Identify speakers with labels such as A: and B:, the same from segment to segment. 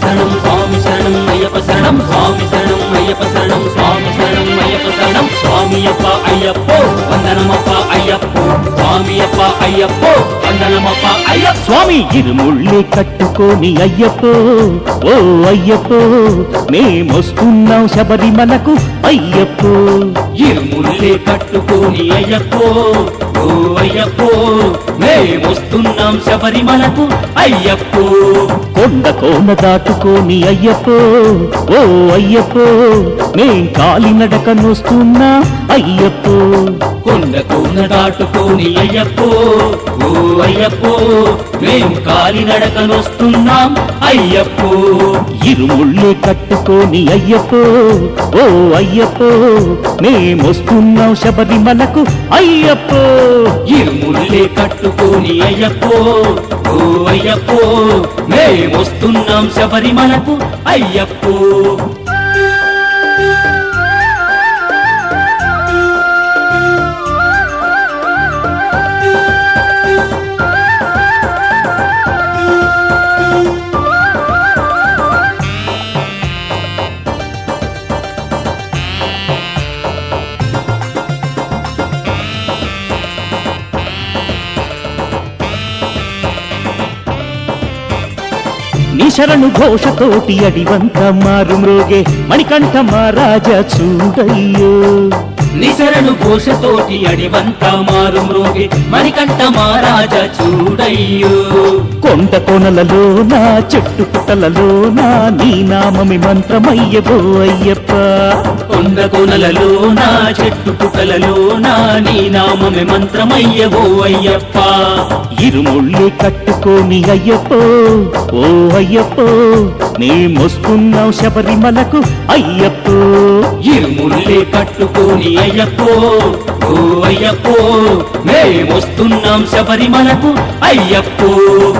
A: శరణం స్వామి శరణం అయ్యప్ప శరణం స్వామి శరణం అయ్యప్ప శరణం స్వామి శరణం అయ్యప్ప శరణం స్వామి అప్ప అయ్యప్పో వందనమప్ప అయ్యప్పో స్వామి అప్ప అయ్యప్పో వందనమప్ప అయ్యప్ప
B: స్వామి ఇరుముళ్ళి కట్టుకొని అయ్యప్పో ఓ అయ్యప్పో మేమొస్తున్నాం శబరిమలకు అయ్యప్పో
A: ఇరుముల్లే కట్టుకొని అయ్యప్పో ఓ అయ్యప్పో మేమొస్తున్నాం శబరిమలకు అయ్యప్పో
B: కొండ కోన దాటుకొని అయ్యప్పో ఓ అయ్యప్పో మేం కాలినడక నొస్తున్నా అయ్యప్పో
A: కొండ కోన దాటుకొని అయ్యప్పో ఓ అయ్యప్పో మేం కాలినడకనొస్తున్నాం అయ్యప్పో
B: ఇరుముళ్ళే కట్టుకొని అయ్యప్పో ఓ అయ్యప్పో మేమొస్తున్నాం శబరిమలకు అయ్యప్పో
A: ఇరుముల్లే కట్టుకొని అయ్యప్పో ఓ అయ్యప్పో మేమొస్తున్నాం శబరిమలకు అయ్యప్పో
B: నిశరణు ఘోషతోటి అడివంత మారు మ్రోగే మణికంఠ మహారాజా చూడయ్యో
A: నిసరను ఘోషతోటి అడివంత మారు మ్రోగి మణికంఠ మహారాజా చూడయ్యో
B: కొండ కొనలలో నా చెట్టు పుట్టలలో నా నీ నామమి మంత్రమయ్యబో అయ్యప్ప
A: కొండ కొనలలో నా చెట్టు పుటలలో నా నీ నామమే మంత్రమయ్యవో అయ్యప్ప
B: ఇరుముళ్ళి కట్టుకొని అయ్యప్పో ఓ అయ్యప్పో మేమొస్తున్నాం శబరిమలకు అయ్యప్పో
A: ఇరుముల్లే కట్టుకొని అయ్యప్పో ఓ అయ్యప్పో మేమొస్తున్నాం శబరిమలకు అయ్యప్పో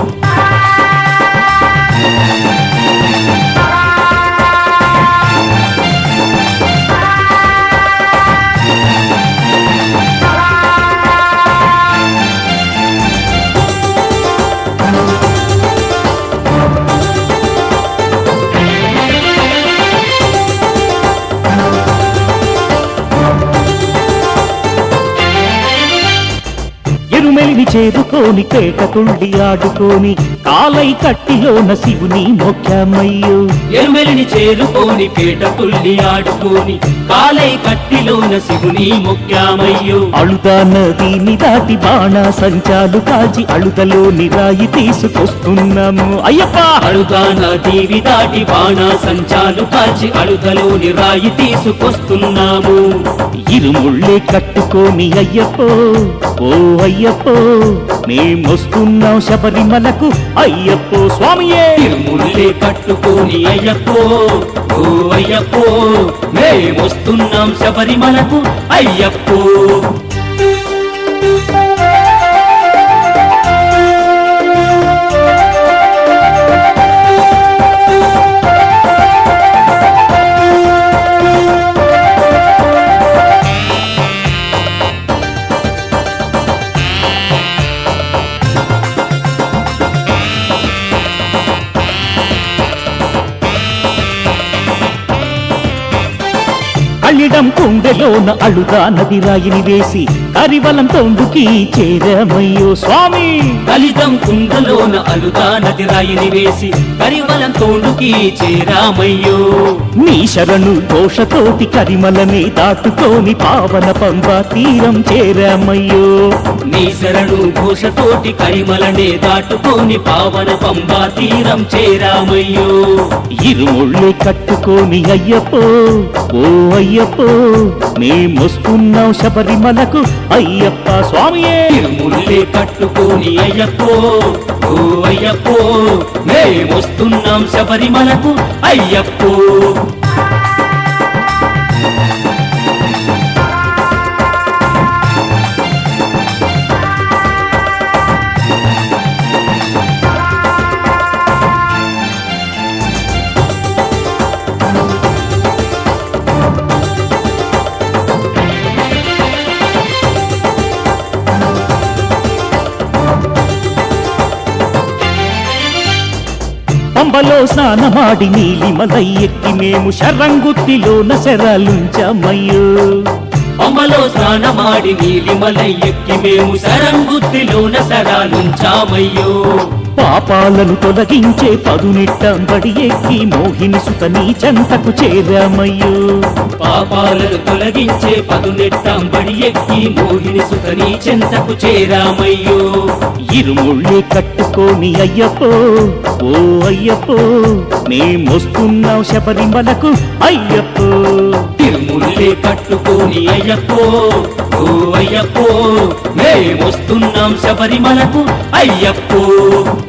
B: ఎరుమెలిని చేదుకోని కేక తుళ్ళి ఆడుకోని కాలై కట్టిలోన శివుని మొక్కమయ్యో
A: ఎరుమెలిని చేరుకోని పేట తుల్లి ఆడుకోని కాలై కట్టిలోన శివుని మొక్కామయ్యో
B: అళుదా నదిని దాటి బాణ సంచాలు కాచి అళుదలోని రాయి తీసుకొస్తున్నాము అయ్యప్ప
A: అడుగా నదీవి దాటి బాణ సంచాలు కాల్చి అడుగలోని రాయి తీసుకొస్తున్నాము
B: ఇరుముళ్ళే కట్టుకొని అయ్యప్పో ఓ అయ్యప్పో మేమొస్తున్నాం శబరిమలకు అయ్యప్పో స్వామియే
A: తిరుముల్లే కట్టుకొని అయ్యప్పో ఓ అయ్యప్పో మేమొస్తున్నాం శబరిమలకు అయ్యప్పో
B: కళ్ళిడం కుండెలోన అళుదా నది రాయిని వేసి కరివలం తొండుకి చేరమయ్యో స్వామి
A: కలితం కుండలోన అలుగా నది రాయిని వేసి కరివలం తోడుకి చేరామయ్యో
B: నీ శరణు దోషతోటి కరిమలని దాటుకొని పావన పంబ తీరం చేరామయ్యో
A: నీ శరణు ఘోషతోటి కరిమలనే దాటుకొని పావన పంబా తీరం చేరామయ్యో
B: ఇరుముళ్ళే కట్టుకొని అయ్యప్పో ఓ అయ్యప్పో మేమొస్తున్నాం శబరిమలకు అయ్యప్ప స్వామియే
A: తిరుముల్లే కట్టుకొని అయ్యప్పో ఓ అయ్యప్పో మేమొస్తున్నాం శబరిమలకు అయ్యప్పో
B: పంబలో స్నానమాడి నీలిమలై ఎక్కి మేము శరంగుత్తిలోన శరాలుంచామయ్యో
A: పంబలో స్నానమాడి నీలిమలై ఎక్కి మేము సరంగుత్తిలోన సరాలుంచామయ్యో
B: పాపాలను తొలగించే పదునెట్టంబడి ఎక్కి మోహిని సుతని చెంతకు చేరామయ్యో
A: పాపాలను తొలగించే పదునెట్టంబడి ఎక్కి మోహిని సుతని చెంతకు చేరామయ్యో
B: ఇరుముళ్ళే కట్టుకొని అయ్యప్పో ఓ అయ్యప్పో మేమొస్తున్నాం శబరిమలకు అయ్యప్పో
A: తిరుముల్లే కట్టుకొని అయ్యప్పో ఓ అయ్యప్పో మేమొస్తున్నాం శబరిమలకు అయ్యప్పో